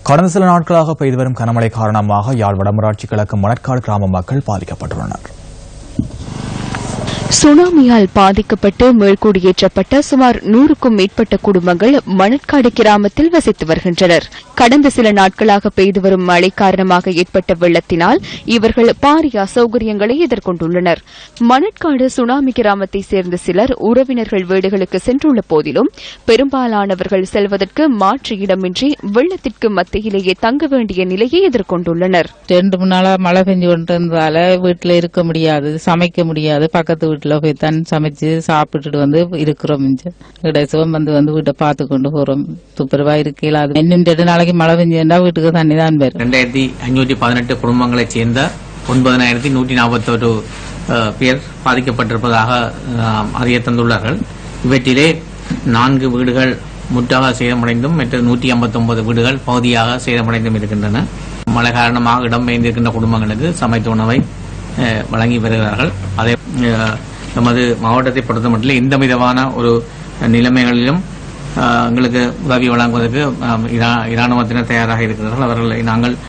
கடந்த சில நாட்களாக பெய்து வரும் கனமழை காரணமாக யாழ் வடமராட்சி கிழக்கு மணற்காடு கிராம மக்கள் பாதிக்கப்பட்டுள்ளனர் சுனாமியால் பாதிக்கப்பட்டு மேற்குடியேற்றப்பட்ட சுமார் நூறுக்கும் மேற்பட்ட குடும்பங்கள் மணற்காடு கிராமத்தில் வசித்து வருகின்றனர் கடந்த சில நாட்களாக பெய்து வரும் மழை காரணமாக ஏற்பட்ட வெள்ளத்தினால் இவர்கள் பாரிய அசௌகரியங்களை எதிர்கொண்டுள்ளனர் மணற்காடு சுனாமி கிராமத்தை சேர்ந்த சிலர் உறவினர்கள் வீடுகளுக்கு சென்றுள்ள போதிலும் பெரும்பாலானவர்கள் செல்வதற்கு மாற்று இடமின்றி வெள்ளத்திற்கு மத்தியிலேயே தங்க வேண்டிய நிலையை எதிர்கொண்டுள்ளனர் ரெண்டு மூணு நாளா மழை பெஞ்சு கொண்டு இருந்ததால வீட்டுல இருக்க முடியாது சமைக்க முடியாது பக்கத்து வீட்டுல போய் தான் சமைச்சு சாப்பிட்டுட்டு வந்து இருக்கிறோம் இங்க இடைசுவம் வந்து வந்து வீட்டை பார்த்து கொண்டு போறோம் துப்புரவா இருக்கையில அது இன்னும் ரெண்டு நாளைக்கு மழை பெஞ்சுட்டா வீட்டுக்கு தண்ணி தான் வரும் ரெண்டாயிரத்தி அஞ்சூற்றி பதினெட்டு குடும்பங்களைச் சேர்ந்த ஒன்பதனாயிரத்தி நூற்றி நாற்பத்தொரு பேர் பாதிக்கப்பட்டிருப்பதாக அஹ், அறிய தந்துள்ளார்கள் இவற்றிலே நான்கு வீடுகள் முற்றாக சேதமடைந்தும் மற்ற நூற்றி ஐம்பத்தொன்பது வீடுகள் பகுதியாக சேதமடைந்தும் இருக்கின்றன மழை காரணமாக இடம்பெயர்ந்திருக்கின்ற குடும்பங்களுக்கு சமைத்த உணவை அஹ், வழங்கி வருகிறார்கள் அதே அஹ், நமது மாவட்டத்தை பொறுத்த மட்டும் எந்த விதமான ஒரு நிலைமைகளிலும் அஹ், எங்களுக்கு உதவி வழங்குவதற்கு அஹ், இரா- இராணுவத்தினர் தயாராக இருக்கிறார்கள் அவர்களை நாங்கள்